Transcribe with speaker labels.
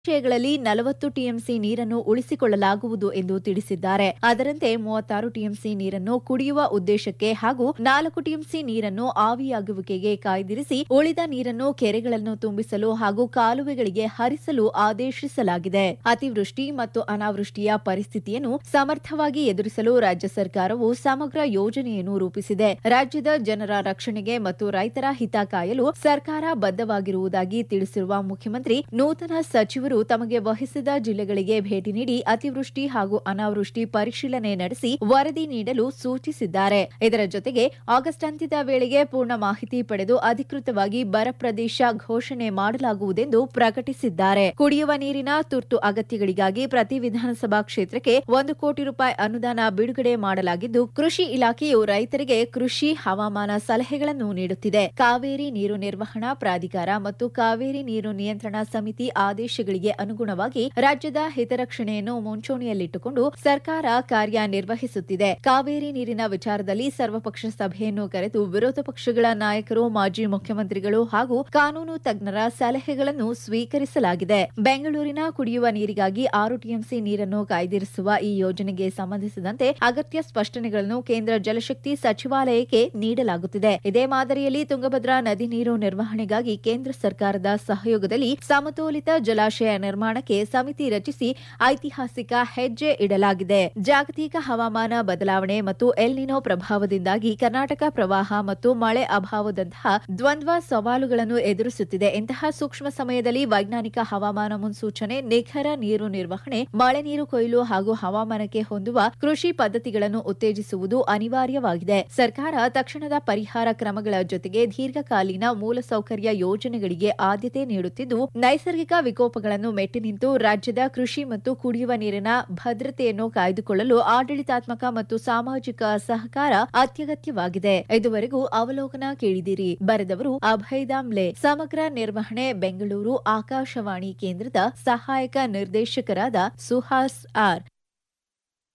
Speaker 1: ಜಲಾಶಯಗಳಲ್ಲಿ ನಲವತ್ತು ಟಿಎಂಸಿ ನೀರನ್ನು ಉಳಿಸಿಕೊಳ್ಳಲಾಗುವುದು ಎಂದು ತಿಳಿಸಿದ್ದಾರೆ ಅದರಂತೆ ಮೂವತ್ತಾರು ಟಿಎಂಸಿ ನೀರನ್ನು ಕುಡಿಯುವ ಉದ್ದೇಶಕ್ಕೆ ಹಾಗೂ ನಾಲ್ಕು ಟಿಎಂಸಿ ನೀರನ್ನು ಆವಿಯಾಗುವಿಕೆಗೆ ಕಾಯ್ದಿರಿಸಿ ಉಳಿದ ನೀರನ್ನು ಕೆರೆಗಳನ್ನು ತುಂಬಿಸಲು ಹಾಗೂ ಕಾಲುವೆಗಳಿಗೆ ಹರಿಸಲು ಆದೇಶಿಸಲಾಗಿದೆ ಅತಿವೃಷ್ಟಿ ಮತ್ತು ಅನಾವೃಷ್ಟಿಯ ಪರಿಸ್ಥಿತಿಯನ್ನು ಸಮರ್ಥವಾಗಿ ಎದುರಿಸಲು ರಾಜ್ಯ ಸರ್ಕಾರವು ಸಮಗ್ರ ಯೋಜನೆಯನ್ನು ರೂಪಿಸಿದೆ ರಾಜ್ಯದ ಜನರ ರಕ್ಷಣೆಗೆ ಮತ್ತು ರೈತರ ಹಿತ ಕಾಯಲು ಸರ್ಕಾರ ಬದ್ಧವಾಗಿರುವುದಾಗಿ ತಿಳಿಸಿರುವ ಮುಖ್ಯಮಂತ್ರಿ ನೂತನ ಸಚಿವರು ತಮಗೆ ವಹಿಸಿದ ಜಿಲ್ಲೆಗಳಿಗೆ ಭೇಟಿ ನೀಡಿ ಅತಿವೃಷ್ಟಿ ಹಾಗೂ ಅನಾವೃಷ್ಟಿ ಪರಿಶೀಲನೆ ನಡೆಸಿ ವರದಿ ನೀಡಲು ಸೂಚಿಸಿದ್ದಾರೆ ಇದರ ಜೊತೆಗೆ ಆಗಸ್ಟ್ ಅಂತ್ಯದ ವೇಳೆಗೆ ಪೂರ್ಣ ಮಾಹಿತಿ ಪಡೆದು ಅಧಿಕೃತವಾಗಿ ಬರ ಪ್ರದೇಶ ಘೋಷಣೆ ಮಾಡಲಾಗುವುದೆಂದು ಪ್ರಕಟಿಸಿದ್ದಾರೆ ಕುಡಿಯುವ ನೀರಿನ ತುರ್ತು ಅಗತ್ಯಗಳಿಗಾಗಿ ಪ್ರತಿ ವಿಧಾನಸಭಾ ಕ್ಷೇತ್ರಕ್ಕೆ ಒಂದು ಕೋಟಿ ರೂಪಾಯಿ ಅನುದಾನ ಬಿಡುಗಡೆ ಮಾಡಲಾಗಿದ್ದು ಕೃಷಿ ಇಲಾಖೆಯು ರೈತರಿಗೆ ಕೃಷಿ ಹವಾಮಾನ ಸಲಹೆಗಳನ್ನು ನೀಡುತ್ತಿದೆ ಕಾವೇರಿ ನೀರು ನಿರ್ವಹಣಾ ಪ್ರಾಧಿಕಾರ ಮತ್ತು ಕಾವೇರಿ ನೀರು ನಿಯಂತ್ರಣ ಸಮಿತಿ ಆದೇಶಗಳಿಗೆ ಅನುಗುಣವಾಗಿ ರಾಜ್ಯದ ಹಿತರಕ್ಷಣೆಯನ್ನು ಮುಂಚೂಣಿಯಲ್ಲಿಟ್ಟುಕೊಂಡು ಸರ್ಕಾರ ಕಾರ್ಯನಿರ್ವಹಿಸುತ್ತಿದೆ ಕಾವೇರಿ ನೀರಿನ ವಿಚಾರದಲ್ಲಿ ಸರ್ವಪಕ್ಷ ಸಭೆಯನ್ನು ಕರೆದು ವಿರೋಧ ಪಕ್ಷಗಳ ನಾಯಕರು ಮಾಜಿ ಮುಖ್ಯಮಂತ್ರಿಗಳು ಹಾಗೂ ಕಾನೂನು ತಜ್ಞರ ಸಲಹೆಗಳನ್ನು ಸ್ವೀಕರಿಸಲಾಗಿದೆ ಬೆಂಗಳೂರಿನ ಕುಡಿಯುವ ನೀರಿಗಾಗಿ ಆರು ಟಿಎಂಸಿ ನೀರನ್ನು ಕಾಯ್ದಿರಿಸುವ ಈ ಯೋಜನೆಗೆ ಸಂಬಂಧಿಸಿದಂತೆ ಅಗತ್ಯ ಸ್ಪಷ್ಟನೆಗಳನ್ನು ಕೇಂದ್ರ ಜಲಶಕ್ತಿ ಸಚಿವಾಲಯಕ್ಕೆ ನೀಡಲಾಗುತ್ತಿದೆ ಇದೇ ಮಾದರಿಯಲ್ಲಿ ತುಂಗಭದ್ರಾ ನದಿ ನೀರು ನಿರ್ವಹಣೆಗಾಗಿ ಕೇಂದ್ರ ಸರ್ಕಾರದ ಸಹಯೋಗದಲ್ಲಿ ಸಮತೋಲಿತ ಜಲಾಶಯ ನಿರ್ಮಾಣಕ್ಕೆ ಸಮಿತಿ ರಚಿಸಿ ಐತಿಹಾಸಿಕ ಹೆಜ್ಜೆ ಇಡಲಾಗಿದೆ ಜಾಗತಿಕ ಹವಾಮಾನ ಬದಲಾವಣೆ ಮತ್ತು ಎಲ್ನಿನೋ ಪ್ರಭಾವದಿಂದಾಗಿ ಕರ್ನಾಟಕ ಪ್ರವಾಹ ಮತ್ತು ಮಳೆ ಅಭಾವದಂತಹ ದ್ವಂದ್ವ ಸವಾಲುಗಳನ್ನು ಎದುರಿಸುತ್ತಿದೆ ಇಂತಹ ಸೂಕ್ಷ್ಮ ಸಮಯದಲ್ಲಿ ವೈಜ್ಞಾನಿಕ ಹವಾಮಾನ ಮುನ್ಸೂಚನೆ ನಿಖರ ನೀರು ನಿರ್ವಹಣೆ ಮಳೆ ನೀರು ಕೊಯ್ಲು ಹಾಗೂ ಹವಾಮಾನಕ್ಕೆ ಹೊಂದುವ ಕೃಷಿ ಪದ್ಧತಿಗಳನ್ನು ಉತ್ತೇಜಿಸುವುದು ಅನಿವಾರ್ಯವಾಗಿದೆ ಸರ್ಕಾರ ತಕ್ಷಣದ ಪರಿಹಾರ ಕ್ರಮಗಳ ಜೊತೆಗೆ ದೀರ್ಘಕಾಲೀನ ಮೂಲಸೌಕರ್ಯ ಯೋಜನೆಗಳಿಗೆ ಆದ್ಯತೆ ನೀಡುತ್ತಿದ್ದು ನೈಸರ್ಗಿಕ ವಿಕೋಪಗಳನ್ನು ಮೆಟ್ಟಿ ನಿಂತು ರಾಜ್ಯದ ಕೃಷಿ ಮತ್ತು ಕುಡಿಯುವ ನೀರಿನ ಭದ್ರತೆಯನ್ನು ಕಾಯ್ದುಕೊಳ್ಳಲು ಆಡಳಿತಾತ್ಮಕ ಮತ್ತು ಸಾಮಾಜಿಕ ಸಹಕಾರ ಅತ್ಯಗತ್ಯವಾಗಿದೆ ಇದುವರೆಗೂ ಅವಲೋಕನ ಕೇಳಿದಿರಿ ಬರೆದವರು ಅಭಯ್ ದಾಮ್ಲೆ ಸಮಗ್ರ ನಿರ್ವಹಣೆ ಬೆಂಗಳೂರು ಆಕಾಶವಾಣಿ ಕೇಂದ್ರದ ಸಹಾಯಕ ನಿರ್ದೇಶಕರಾದ ಸುಹಾಸ್ ಆರ್